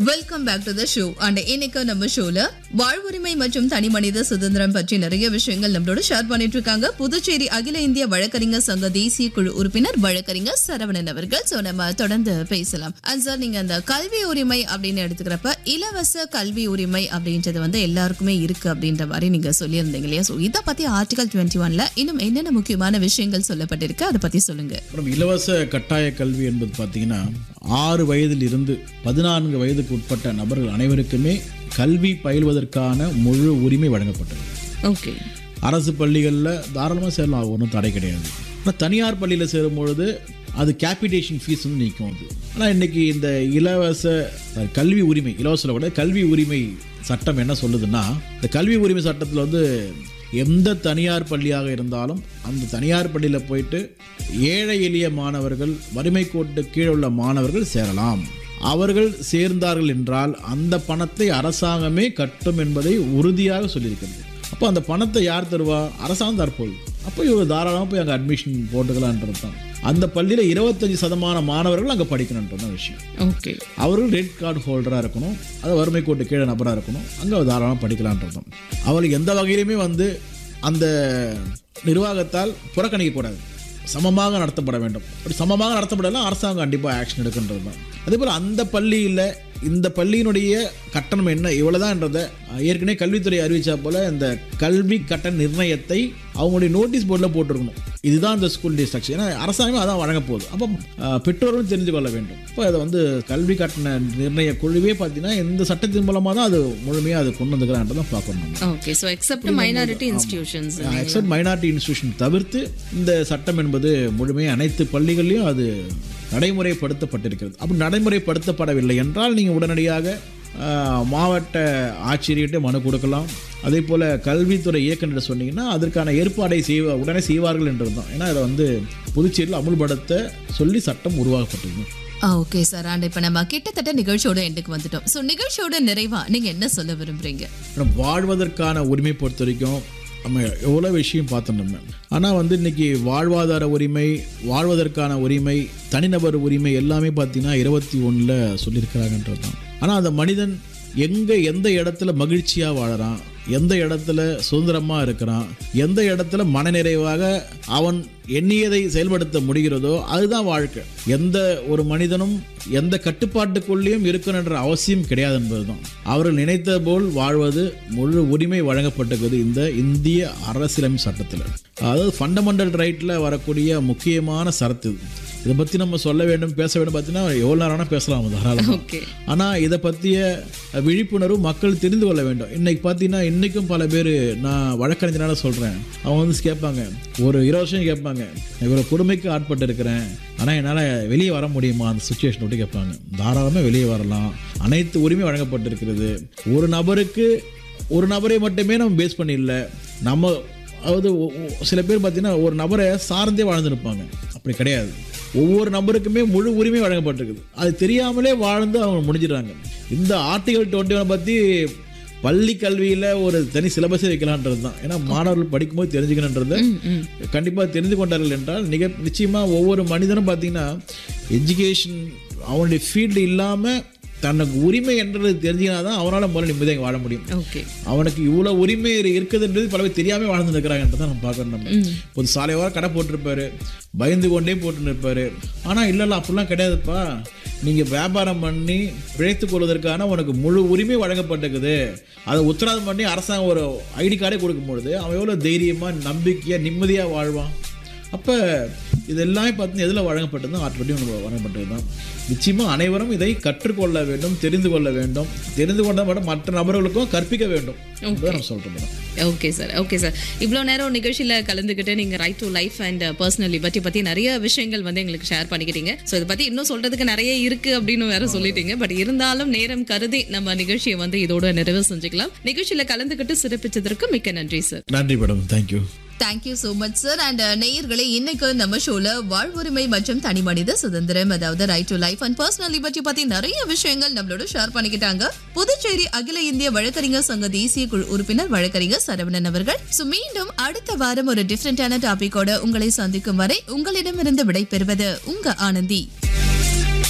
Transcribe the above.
welcome back to the show and இன்னைக்கு நம்ம ஷோல வாழ்வுரிமை மற்றும் தனி மனித சுதந்திரம் பற்றி நிறைய விஷயங்கள் நம்மளோட ஷேர் பண்ணிட்டு இருக்காங்க புதுச்சேரி அகில இந்திய வழக்கறிஞர் சங்க தேசிய குழு உறுப்பினர் வழக்கறிஞர் சரவணன் அவர்கள் சோ நம்ம தொடர்ந்து பேசலாம் அண்ட் சார் நீங்க அந்த கல்வி உரிமை அப்படின்னு எடுத்துக்கிறப்ப இலவச கல்வி உரிமை அப்படின்றது வந்து எல்லாருக்குமே இருக்கு அப்படின்ற மாதிரி நீங்க சொல்லியிருந்தீங்க இல்லையா சோ இதை பத்தி ஆர்டிகல் டுவெண்ட்டி ஒன்ல இன்னும் என்னென்ன முக்கியமான விஷயங்கள் சொல்லப்பட்டிருக்கு அதை பத்தி சொல்லுங்க அப்புறம் இலவச கட்டாய கல்வி என்பது பார்த்தீங்கன்னா ஆறு வயதில் இருந்து பதினான்கு வயதுக்கு உட்பட்ட நபர்கள் அனைவருக்குமே கல்வி பயில்வதற்கான முழு உரிமை வழங்கப்பட்டது ஓகே அரசு பள்ளிகளில் தாராளமாக சேரலாம் அது ஒன்றும் தடை கிடையாது ஆனால் தனியார் பள்ளியில் சேரும் பொழுது அது கேபிடேஷன் ஃபீஸ் வந்து நிற்கும் அது ஆனால் இன்னைக்கு இந்த இலவச sorry, கல்வி உரிமை இலவச கூட கல்வி உரிமை சட்டம் என்ன சொல்லுதுன்னா இந்த கல்வி உரிமை சட்டத்தில் வந்து எந்த தனியார் பள்ளியாக இருந்தாலும் அந்த தனியார் பள்ளியில் போயிட்டு ஏழை எளிய மாணவர்கள் வறுமை கோட்டு கீழே உள்ள மாணவர்கள் சேரலாம் அவர்கள் சேர்ந்தார்கள் என்றால் அந்த பணத்தை அரசாங்கமே கட்டும் என்பதை உறுதியாக சொல்லியிருக்கிறது அப்போ அந்த பணத்தை யார் தருவா அரசாங்கம் தற்போது அப்போ இவங்க தாராளமாக போய் அங்கே அட்மிஷன் போட்டுக்கலான்றது தான் அந்த பள்ளியில் இருபத்தஞ்சி சதமான மாணவர்கள் அங்கே படிக்கணுன்றது தான் விஷயம் ஓகே அவர்கள் ரெட் கார்டு ஹோல்டராக இருக்கணும் அது வறுமை கோட்டு கீழே நபராக இருக்கணும் அங்கே தாராளமாக படிக்கலான்றது தான் அவளுக்கு எந்த வகையிலுமே வந்து அந்த நிர்வாகத்தால் புறக்கணிக்கக்கூடாது சமமாக நடத்தப்பட வேண்டும் அப்படி சமமாக நடத்தப்படலாம் அரசாங்கம் கண்டிப்பாக ஆக்ஷன் எடுக்கின்றது தான் அதே போல் அந்த பள்ளியில் இந்த பள்ளியினுடைய கட்டணம் என்ன இவ்வளோதான்றதை ஏற்கனவே கல்வித்துறை அறிவிச்சா போல் இந்த கல்வி கட்டண நிர்ணயத்தை அவங்களுடைய நோட்டீஸ் போர்டில் போட்டிருக்கணும் இதுதான் இந்த ஸ்கூல் டிஸ்ட்ரக்ஷன் ஏன்னா அரசாங்கம் அதான் வழங்க போகுது அப்போ அஹ், பெற்றோரும் தெரிந்து கொள்ள வேண்டும் இப்போ அதை வந்து கல்வி கட்டண நிர்ணய குழுவே பார்த்தீங்கன்னா இந்த சட்டத்தின் மூலமாக தான் அது முழுமையாக அது கொண்டு வந்துக்கிறான்றதை பார்க்கணும் நம்ம okay so except minority institutions except minority institution தவிர்த்து இந்த சட்டம் என்பது முழுமையாக அனைத்து பள்ளிகள்லையும் அது நடைமுறைப்படுத்தப்பட்டிருக்கிறது அப்படி நடைமுறைப்படுத்தப்படவில்லை என்றால் நீங்கள் உடனடியாக ஆஹ், மாவட்ட ஆட்சியர்கிட்ட மனு கொடுக்கலாம் அதே போல் கல்வித்துறை இயக்குனர் சொன்னீங்கன்னா அதற்கான ஏற்பாடை செய்வ உடனே செய்வார்கள் என்றது தான் ஏன்னா அதை வந்து புதுச்சேரியில் அமுல்படுத்த சொல்லி சட்டம் உருவாக்கப்பட்டது ஓகே சார் அண்ட் இப்போ நம்ம கிட்டத்தட்ட நிகழ்ச்சியோட எண்டுக்கு வந்துட்டோம் ஸோ நிகழ்ச்சியோட நிறைவா நீங்க என்ன சொல்ல விரும்புறீங்க நம்ம வாழ்வதற்கான உரிமை பொறுத்த வரைக்கும் நம்ம எவ்வளோ விஷயம் பார்த்தோம் நம்ம ஆனால் வந்து இன்னைக்கு வாழ்வாதார உரிமை வாழ்வதற்கான உரிமை தனிநபர் உரிமை எல்லாமே பார்த்தீங்கன்னா இருபத்தி ஒன்றில் சொல்லியிருக்கிறாங்கன்றது தான் ஆனால் அந்த மனிதன் எங்கே எந்த இடத்துல மகிழ்ச்சியாக வாழறான் எந்த இடத்துல சுதந்திரமாக இருக்கிறான் எந்த இடத்துல மனநிறைவாக அவன் எண்ணியதை செயல்படுத்த முடிகிறதோ அதுதான் வாழ்க்கை எந்த ஒரு மனிதனும் எந்த கட்டுப்பாட்டுக்குள்ளேயும் இருக்கணுன்ற அவசியம் கிடையாது என்பதுதான் அவர்கள் நினைத்த போல் வாழ்வது முழு உரிமை வழங்கப்பட்டிருக்கிறது இந்த இந்திய அரசியலமைப்பு சட்டத்தில் அதாவது ஃபண்டமெண்டல் ரைட்டில் வரக்கூடிய முக்கியமான சரத்து இது இதை பற்றி நம்ம சொல்ல வேண்டும் பேச வேண்டும் பார்த்தீங்கன்னா எவ்வளோ நேரம் வேணால் பேசலாம் தாராளமாக ஓகே ஆனால் இதை பற்றிய விழிப்புணர்வு மக்கள் தெரிந்து கொள்ள வேண்டும் இன்னைக்கு பார்த்தீங்கன்னா இன்றைக்கும் பல பேர் நான் வழக்கறிஞனால சொல்கிறேன் அவங்க வந்து கேட்பாங்க ஒரு இருபது வருஷம் கேட்பாங்க இவ்வளோ கொடுமைக்கு ஆட்பட்டு இருக்கிறேன் ஆனால் என்னால் வெளியே வர முடியுமா அந்த சுச்சுவேஷன் விட்டு கேட்பாங்க தாராளமாக வெளியே வரலாம் அனைத்து உரிமை வழங்கப்பட்டிருக்கிறது ஒரு நபருக்கு ஒரு நபரை மட்டுமே நம்ம பேஸ் பண்ணி இல்லை நம்ம அதாவது ஒ- ஒ- சில பேர் பார்த்தீங்கன்னா ஒரு நபரை சார்ந்தே வாழ்ந்துருப்பாங்க அப்படி கிடையாது ஒவ்வொரு நபருக்குமே முழு உரிமை வழங்கப்பட்டிருக்குது அது தெரியாமலே வாழ்ந்து அவங்க முடிஞ்சிடுறாங்க இந்த ஆர்டிகல் டுவெண்ட்டி ஒன் பற்றி பள்ளி கல்வியில் ஒரு தனி சிலபஸே வைக்கலான்றது தான் ஏன்னா மாணவர்கள் படிக்கும்போது தெரிஞ்சுக்கணுன்றதை கண்டிப்பாக தெரிந்து கொண்டார்கள் என்றால் நிக நிச்சயமாக ஒவ்வொரு மனிதனும் பார்த்தீங்கன்னா எஜுகேஷன் அவனுடைய ஃபீல்டு இல்லாமல் தனக்கு உரிமை என்றது தெரிஞ்சினா தான் அவனால் முதல்ல நிம்மதியாக வாழ முடியும் ஓகே அவனுக்கு இவ்வளோ உரிமை இருக்குதுன்றது பல பேர் தெரியாமல் வாழ்ந்து இருக்கிறாங்கன்றதை நம்ம பார்க்கணும் நம்ம ஒரு சாலையோரம் கடை போட்டிருப்பாரு பயந்து கொண்டே போட்டுன்னு இருப்பாரு ஆனால் இல்லை இல்லை அப்படிலாம் கிடையாதுப்பா நீங்கள் வியாபாரம் பண்ணி பிழைத்துக் கொள்வதற்கான உனக்கு முழு உரிமை வழங்கப்பட்டிருக்குது அதை உத்தரவாதம் பண்ணி அரசாங்கம் ஒரு ஐடி கார்டே கொடுக்கும்பொழுது அவன் எவ்வளோ தைரியமாக நம்பிக்கையாக நிம்மதியாக வாழ்வான் அப்போ இது எல்லாமே பார்த்து எதில் வழங்கப்பட்டது ஆற்றப்படி வழங்கப்பட்டது தான் நிச்சயமாக அனைவரும் இதை கற்றுக்கொள்ள வேண்டும் தெரிந்து கொள்ள வேண்டும் தெரிந்து கொண்ட மட்டும் மற்ற நபர்களுக்கும் கற்பிக்க வேண்டும் என்பதை நம்ம சொல்கிறோம் madam okay sir okay sir இவ்வளோ நேரம் நிகழ்ச்சியில் கலந்துக்கிட்டு நீங்கள் right to life and personal liberty பற்றி நிறைய விஷயங்கள் வந்து எங்களுக்கு ஷேர் பண்ணிக்கிட்டீங்க ஸோ இதை பற்றி இன்னும் சொல்கிறதுக்கு நிறைய இருக்குது அப்படின்னு வேற சொல்லிட்டீங்க பட் இருந்தாலும் நேரம் கருதி நம்ம நிகழ்ச்சியை வந்து இதோட நிறைவு செஞ்சுக்கலாம் நிகழ்ச்சியில் கலந்துக்கிட்டு சிறப்பிச்சதற்கு மிக்க நன்றி சார் நன்றி madam thank you thank you so much sir and நேயர்களே இன்னைக்கு நம்ம ஷோல வாழ்வுரிமை மற்றும் தனி மனித சுதந்திரம் அதாவது right to life and personal liberty பத்தி நிறைய விஷயங்கள் நம்மளோட ஷேர் பண்ணிக்கிட்டாங்க புதுச்சேரி அகில இந்திய வழக்கறிஞர் சங்க தேசிய குழு உறுப்பினர் வழக்கறிஞர் சரவணன் அவர்கள் ஸோ மீண்டும் அடுத்த வாரம் ஒரு டிஃப்ரெண்டான டாபிக்கோட உங்களை சந்திக்கும் வரை உங்களிடமிருந்து விடை பெறுவது உங்க ஆனந்தி